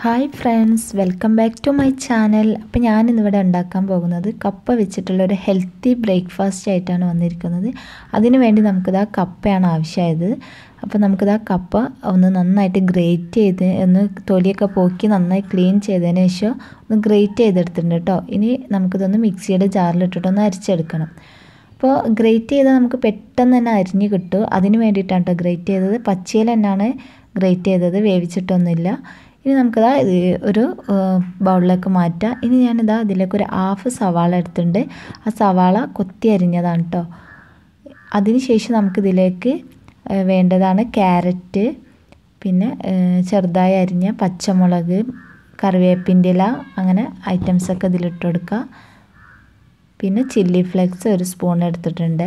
hi friends welcome back to my channel അപ്പോൾ ഞാനിന്നിവിടെ ഉണ്ടാക്കാൻ പോകുന്നത് കപ്പ വെച്ചിട്ടുള്ള ഒരു ഹെൽത്തി ബ്രേക്ക്ഫാസ്റ്റ് ആയിട്ടാണ് വന്നിരിക്കുന്നത് അതിനു വേണ്ടി നമുക്കിതാ കപ്പയാണ് ആവശ്യമായത് അപ്പോൾ നമുക്കിതാ കപ്പ ഒന്ന് നന്നായിട്ട് ഗ്രേറ്റ് ചെയ്ത് ഒന്ന് തൊലിയൊക്കെ പോക്കി നന്നായി ക്ലീൻ ചെയ്തതിന് ശേഷം ഒന്ന് ഗ്രേറ്റ് ചെയ്തെടുത്തിട്ടുണ്ട് കേട്ടോ ഇനി നമുക്കിതൊന്ന് മിക്സിയുടെ ജാറിലിട്ടിട്ട് ഒന്ന് അരിച്ചെടുക്കണം അപ്പോൾ ഗ്രേറ്റ് ചെയ്താൽ നമുക്ക് പെട്ടെന്ന് തന്നെ അരിഞ്ഞ് കിട്ടും അതിന് വേണ്ടിയിട്ടാണ് കേട്ടോ ഗ്രേറ്റ് ചെയ്തത് പച്ചയിൽ തന്നെയാണ് ഗ്രേറ്റ് ചെയ്തത് വേവിച്ചിട്ടൊന്നുമില്ല ഇനി നമുക്കതാ ഇത് ഒരു ബൗളിലേക്ക് മാറ്റാം ഇനി ഞാനിതാ ഇതിലേക്ക് ഒരു ഹാഫ് സവാള എടുത്തിട്ടുണ്ട് ആ സവാള കൊത്തി അരിഞ്ഞതാണ് കേട്ടോ അതിനുശേഷം നമുക്കിതിലേക്ക് വേണ്ടതാണ് ക്യാരറ്റ് പിന്നെ ചെറുതായി അരിഞ്ഞ പച്ചമുളക് കറിവേപ്പിൻ്റെ ഇല അങ്ങനെ ഐറ്റംസൊക്കെ ഇതിലിട്ട് കൊടുക്കുക പിന്നെ ചില്ലി ഫ്ലേക്സ് ഒരു സ്പൂൺ എടുത്തിട്ടുണ്ട്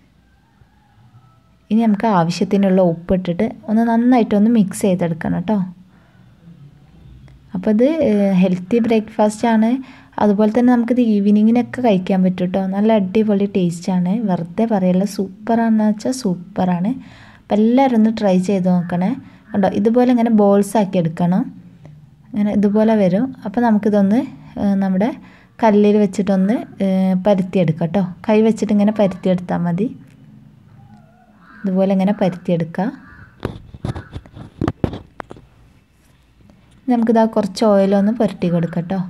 ഇനി നമുക്ക് ആവശ്യത്തിനുള്ള ഉപ്പ് ഇട്ടിട്ട് ഒന്ന് നന്നായിട്ടൊന്ന് മിക്സ് ചെയ്തെടുക്കണം കേട്ടോ അപ്പോൾ ഇത് ഹെൽത്തി ബ്രേക്ക്ഫാസ്റ്റ് ആണ് അതുപോലെ തന്നെ നമുക്കിത് ഈവനിങ്ങിനൊക്കെ കഴിക്കാൻ പറ്റും കേട്ടോ നല്ല അടിപൊളി ടേസ്റ്റാണ് വെറുതെ പറയല്ല സൂപ്പറാണെന്ന് വെച്ചാൽ സൂപ്പറാണ് അപ്പോൾ എല്ലാവരും ഒന്ന് ട്രൈ ചെയ്ത് നോക്കണേ കണ്ടോ ഇതുപോലെ ഇങ്ങനെ ബോൾസ് ആക്കി എടുക്കണം അങ്ങനെ ഇതുപോലെ വരും അപ്പോൾ നമുക്കിതൊന്ന് നമ്മുടെ കല്ലിൽ വെച്ചിട്ടൊന്ന് പരുത്തിയെടുക്കാം കേട്ടോ കൈ വെച്ചിട്ട് ഇങ്ങനെ പരുത്തിയെടുത്താൽ മതി ഇതുപോലെ ഇങ്ങനെ പരുത്തിയെടുക്കുക നമുക്കിതാ കുറച്ച് ഓയിലൊന്ന് പുരട്ടി കൊടുക്കാം കേട്ടോ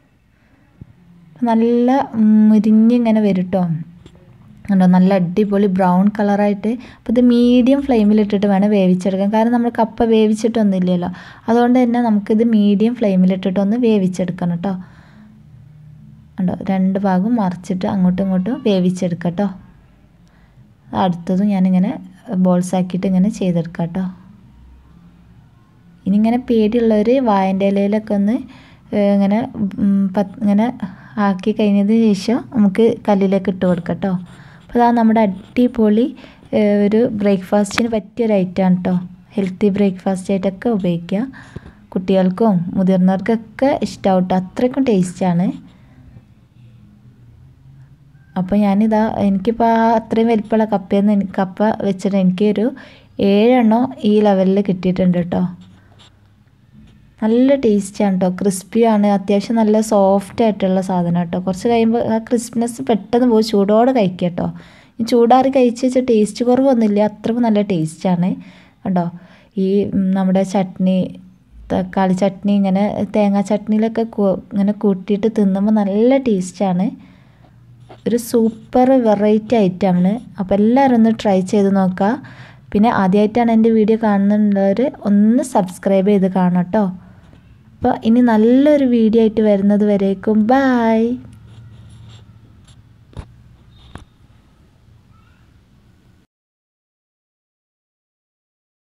നല്ല മുരിഞ്ഞിങ്ങനെ വരും കേട്ടോ കണ്ടോ നല്ല അടിപൊളി ബ്രൗൺ കളറായിട്ട് അപ്പോൾ ഇത് മീഡിയം ഫ്ലെയിമിലിട്ടിട്ട് വേണം വേവിച്ചെടുക്കാൻ കാരണം നമ്മൾ കപ്പ വേവിച്ചിട്ടൊന്നുമില്ലല്ലോ അതുകൊണ്ട് തന്നെ നമുക്കിത് മീഡിയം ഫ്ലെയിമിലിട്ടിട്ടൊന്ന് വേവിച്ചെടുക്കണം കേട്ടോ കണ്ടോ രണ്ട് ഭാഗം മറിച്ചിട്ട് അങ്ങോട്ടും ഇങ്ങോട്ടും വേവിച്ചെടുക്കാം കേട്ടോ അടുത്തതും ഞാനിങ്ങനെ ബോൾസ് ആക്കിയിട്ട് ഇങ്ങനെ ചെയ്തെടുക്കാം കേട്ടോ ഇനി ഇങ്ങനെ പേടിയുള്ളവർ വായൻ്റെ ഇലയിലൊക്കെ ഒന്ന് ഇങ്ങനെ ഇങ്ങനെ ആക്കി കഴിഞ്ഞതിന് ശേഷം നമുക്ക് കല്ലിലേക്ക് ഇട്ട് കൊടുക്കാം കേട്ടോ അപ്പോൾ അതാ നമ്മുടെ അടിപൊളി ഒരു ബ്രേക്ക്ഫാസ്റ്റിന് പറ്റിയൊരു ഐറ്റമാണ് കേട്ടോ ഹെൽത്തി ബ്രേക്ക്ഫാസ്റ്റ് ആയിട്ടൊക്കെ ഉപയോഗിക്കുക കുട്ടികൾക്കും മുതിർന്നവർക്കൊക്കെ ഇഷ്ടമാവും കേട്ടോ അത്രയ്ക്കും ടേസ്റ്റാണ് അപ്പോൾ ഞാനിതാ എനിക്കിപ്പോൾ ആ അത്രയും വലിപ്പമുള്ള കപ്പയിൽ നിന്ന് കപ്പ വെച്ചിട്ട് എനിക്കൊരു ഏഴെണ്ണം ഈ ലെവലിൽ കിട്ടിയിട്ടുണ്ട് കേട്ടോ നല്ല ടേസ്റ്റാണ് കേട്ടോ ക്രിസ്പിയാണ് അത്യാവശ്യം നല്ല സോഫ്റ്റ് ആയിട്ടുള്ള സാധനം കേട്ടോ കുറച്ച് കഴിയുമ്പോൾ ആ ക്രിസ്പിനെസ് പെട്ടെന്ന് പോയി ചൂടോടെ കഴിക്കുക കേട്ടോ ഈ ചൂടാറി കഴിച്ച് വെച്ചാൽ ടേസ്റ്റ് കുറവൊന്നുമില്ല അത്രയും നല്ല ടേസ്റ്റാണ് കേട്ടോ ഈ നമ്മുടെ ചട്നി തക്കാളി ചട്നി ഇങ്ങനെ തേങ്ങാ ചട്നിയിലൊക്കെ ഇങ്ങനെ കൂട്ടിയിട്ട് തിന്നുമ്പോൾ നല്ല ടേസ്റ്റാണ് ഒരു സൂപ്പർ വെറൈറ്റി ഐറ്റമാണ് അപ്പോൾ എല്ലാവരും ഒന്ന് ട്രൈ ചെയ്ത് നോക്കുക പിന്നെ ആദ്യമായിട്ടാണ് എൻ്റെ വീഡിയോ കാണുന്നുള്ളവർ ഒന്ന് സബ്സ്ക്രൈബ് ചെയ്ത് കാണാം കേട്ടോ അപ്പോൾ ഇനി നല്ലൊരു വീഡിയോ ആയിട്ട് വരുന്നത് വരേക്കും ബായ്